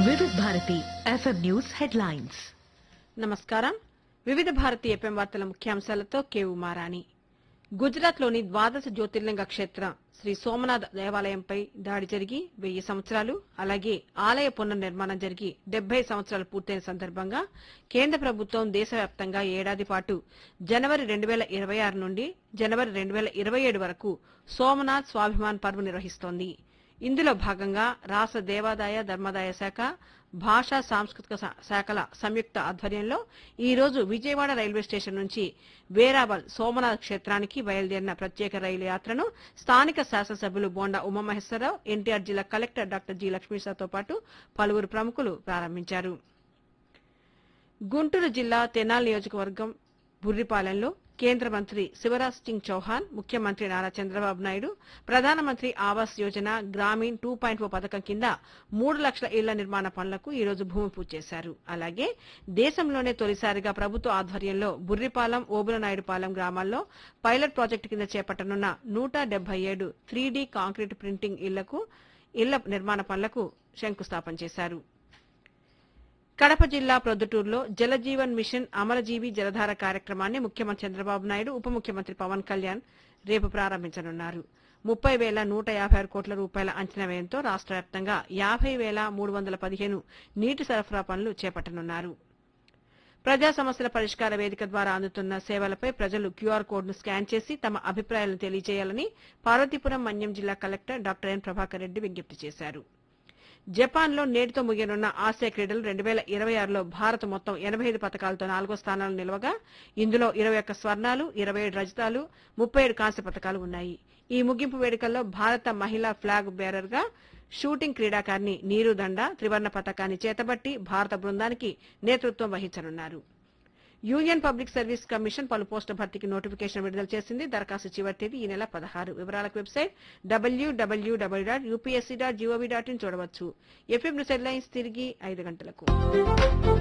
వివిధ Bharati FM news headlines నమస్కారం వివిధ భారతీయ ఎఫ్ఎం వార్తల ముఖ్యాంశాలతో కేవు మారాణి గుజరాత్లోని ద్వాదశ జ్యోతిర్లింగ క్షేత్రం శ్రీ సోమనాథ్ దేవాలయంపై దాడి జరిగి వెయ్యి సంవత్సరాలు అలాగే ఆలయ పునర్నిర్మాణం జరిగి డెబ్బై సంవత్సరాలు పూర్తయిన సందర్భంగా కేంద్ర ప్రభుత్వం దేశవ్యాప్తంగా ఏడాది పాటు జనవరి రెండు వేల ఇరవై ఆరు నుండి జనవరి రెండు వేల ఇరవై ఏడు వరకు సోమనాథ్ స్వాభిమాన్ పర్వ్ నిర్వహిస్తోంది ఇందులో భాగంగా రాష్ట్ర దేవాదాయ ధర్మాదాయ శాఖ భాషా సాంస్కృతిక శా- శాఖల సంయుక్త ఆధ్వర్యంలో ఈ రోజు విజయవాడ రైల్వే స్టేషన్ నుంచి వేరావల్ సోమనాథ్ క్షేత్రానికి బయలుదేరిన ప్రత్యేక రైలు యాత్రను స్థానిక శాసనసభ్యులు బోండా ఉమామహేశ్వరరావు ఎన్టీఆర్ జిల్లా కలెక్టర్ డాక్టర్ జి లక్ష్మీసాతో పాటు పలువురు ప్రముఖులు ప్రారంభించారు గుంటూరు జిల్లా తెనాలి నియోజకవర్గం బుర్రిపాలెంలో కేంద్ర మంత్రి శివరాజ్ సింగ్ చౌహాన్ ముఖ్యమంత్రి Nara Chandrababu Naidu Pradhan Mantri Awas Yojana Gramin two point O పథకం కింద మూడు లక్షల ఇళ్ల నిర్మాణ పనులకు ఈ రోజు భూమి పూజ చేశారు అలాగే దేశంలోనే తొలిసారిగా ప్రభుత్వ ఆధ్వర్యంలో బుర్రిపాలెం ఓబులనాయుడుపాలెం గ్రామాల్లో పైలట్ ప్రాజెక్టు కింద చేపట్టనున్న నూట డెబ్బై ఏడు త్రీ కాంక్రీట్ ప్రింటింగ్ ఇళ్లకు ఇళ్ల నిర్మాణ పనులకు శంకుస్థాపన చేశారు కడప జిల్లా ప్రొద్దుటూరులో జలజీవన్ మిషన్ అమరజీవి జలధార కార్యక్రమాన్ని ముఖ్యమంత్రి చంద్రబాబు నాయుడు ఉప ముఖ్యమంత్రి పవన్ కళ్యాణ్ రేపు ప్రారంభించనున్నారు ముప్పై వేల నూట యాభై ఆరు కోట్ల రూపాయల అంచనా వ్యయంతో రాష్ట్ర వ్యాప్తంగా యాభై వేల మూడు వందల పదిహేను నీటి సరఫరా పనులు చేపట్టనున్నారు ప్రజా సమస్యల పరిష్కార వేదిక ద్వారా అందుతున్న సేవలపై ప్రజలు క్యూఆర్ కోడ్ను స్కాన్ చేసి తమ అభిప్రాయాలను తెలియజేయాలని పార్వతీపురం మన్యం జిల్లా collector doctor N Prabhakar Reddy విజ్ఞప్తి చేశారు జపాన్లో నేటితో ముగియనున్న ఆసియా క్రీడలు రెండు వేల ఇరవై ఆరులో భారత్ మొత్తం ఎనభై ఐదు పథకాలతో నాలుగో స్థానాలు నిలవగా ఇందులో ఇరవై ఒక్క స్వర్ణాలు ఇరవై ఏడు రజతాలు ముప్పై ఏడు కాంస్య పథకాలు ఉన్నాయి ఈ ముగింపు వేడుకల్లో భారత మహిళా ఫ్లాగ్ బేరర్ గా షూటింగ్ క్రీడాకారిణి నీరు దండ త్రివర్ణ పథకాన్ని చేతబట్టి భారత బృందానికి నేతృత్వం వహించనున్నారు యూనియన్ పబ్లిక్ సర్వీస్ కమిషన్ పలు పోస్టుల భర్తీకి నోటిఫికేషన్ విడుదల చేసింది దరఖాస్తు చివరి తేదీ ఈ నెల పదహారు వివరాలకు website WWW dot UPSC dot GOV dot IN చూడవచ్చు ఎఫ్ఎం న్యూస్ హెడ్లైన్స్ తిరిగి ఐదు గంటలకు